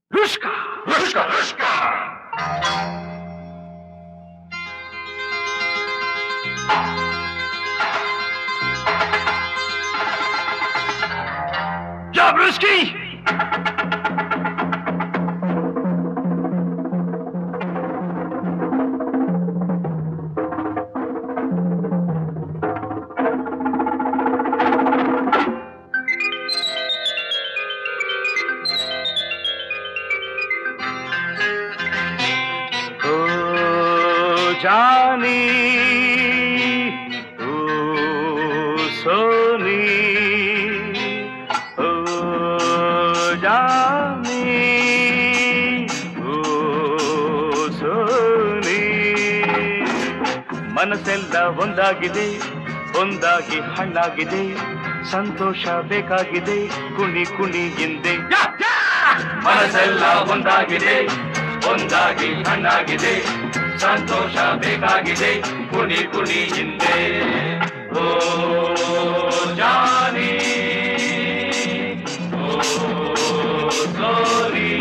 ರುಷ್ಕ ರುಷ್ಕ ರುಷ್ಕ Jabruski! ओ जानी ओ सोनी ओ जानी ओ Sony ಮನಸ್ಸೆಲ್ಲ ಒಂದಾಗಿದೆ ಒಂದಾಗಿ ಹಣ್ಣಾಗಿದೆ ಸಂತೋಷ ಬೇಕಾಗಿದೆ ಕುಣಿ ಕುಣಿ ಹಿಂದೆ ಮನಸ್ಸೆಲ್ಲ ಒಂದಾಗಿದೆ ಒಂದಾಗಿ ಹಣ್ಣಾಗಿದೆ ಸಂತೋಷ ಬೇಕಾಗಿದೆ ಕುಣಿ ಕುಣಿ ಹಿಂದೆ ಓ ಜಾನಿ ಓ ಸೋನಿ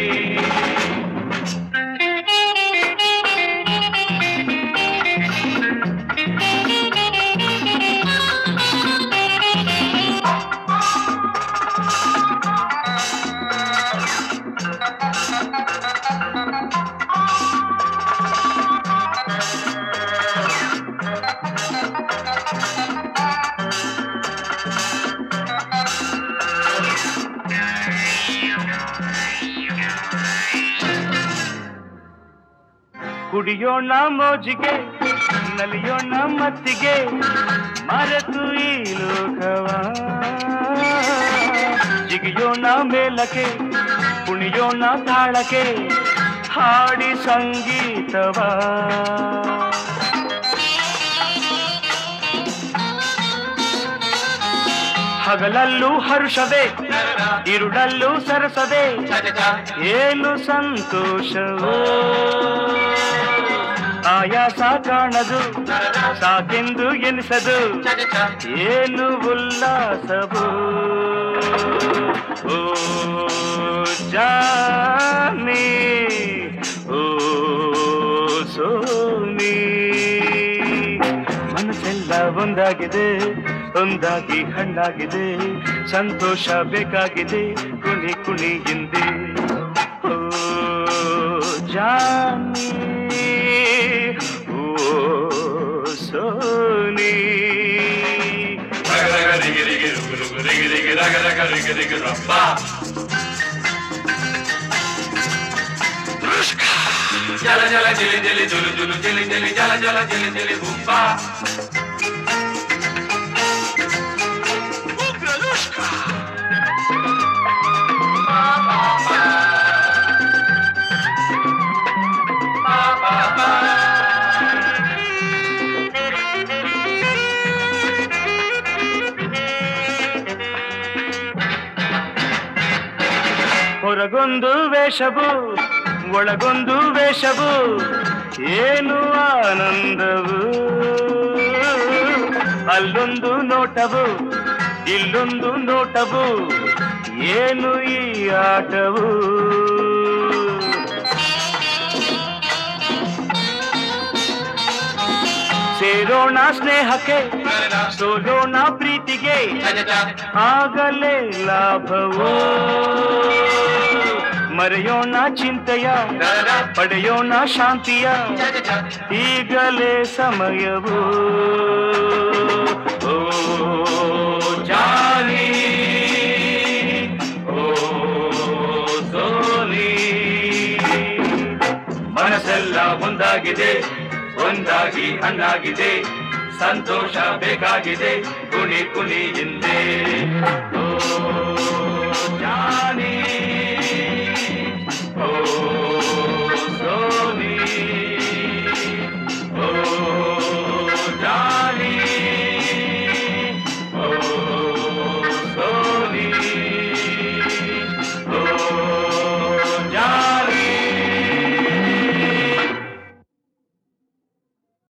ಕುಡಿಯೋಣ ಮೋಜಿಗೆ ನಲಿಯೋಣ ಮತ್ತಿಗೆ ಮರೆತು ಈ ಲೋಕವ ಜಿಗಿಯೋಣ ಮೇಲಕ್ಕೆ ಕುಣಿಯೋಣ ತಾಳಕ್ಕೆ ಹಾಡಿ ಸಂಗೀತವ ಹಗಲಲ್ಲೂ ಹರುಷವೇ ಇರುಳಲ್ಲೂ ಸರಸದೆ ಏನು ಸಂತೋಷವೋ ಆಯಾಸ ಕಾಣದು ಸಾಕೆಂದು ಎನಿಸದು ಏನು ಉಲ್ಲಾಸವು ಓ ಜಾನಿ ಓ ಸೋನಿ ಮನಸ್ಸೆಲ್ಲ ಒಂದಾಗಿದೆ ಒಂದಾಗಿ ಹಣ್ಣಾಗಿದೆ ಸಂತೋಷ ಬೇಕಾಗಿದೆ ಕುಣಿ ಕುಣಿ ಹಿಂದೆ ಓ ಜಾನಿ ಓ ಸೋನಿ ಜಲ ಜಲ ಜಿಲಿ ಜಿಲಿ ಜುಲು ಜುಲು ಜಿಲಿ ಜಿಲಿ ಜಲ ಜಲ ಜಿಲಿ ಜಿಲಿ ಹುಬ್ಬ ಹೊರಗೊಂದು ವೇಷವು ಒಳಗೊಂದು ವೇಷವು ಏನು ಆನಂದವು ಅಲ್ಲೊಂದು ನೋಟವು ಇಲ್ಲೊಂದು ನೋಟವು ಏನು ಈ ಆಟವು ಸೇರೋಣ ಸ್ನೇಹಕ್ಕೆ ಸೋಲೋಣ ಪ್ರೀತಿಗೆ ಆಗಲೇ ಲಾಭವು ಮರೆಯೋಣ ಚಿಂತೆಯ ಪಡೆಯೋಣ ಶಾಂತಿಯ ಈಗಲೇ ಸಮಯವು ಓ ಜಾನಿ ಓ ಸೋನಿ ಮನಸ್ಸೆಲ್ಲ ಒಂದಾಗಿದೆ ಒಂದಾಗಿ ಹಣ್ಣಾಗಿದೆ ಸಂತೋಷ ಬೇಕಾಗಿದೆ ಕುಣಿ ಕುಣಿ ಹಿಂದೆ ಓ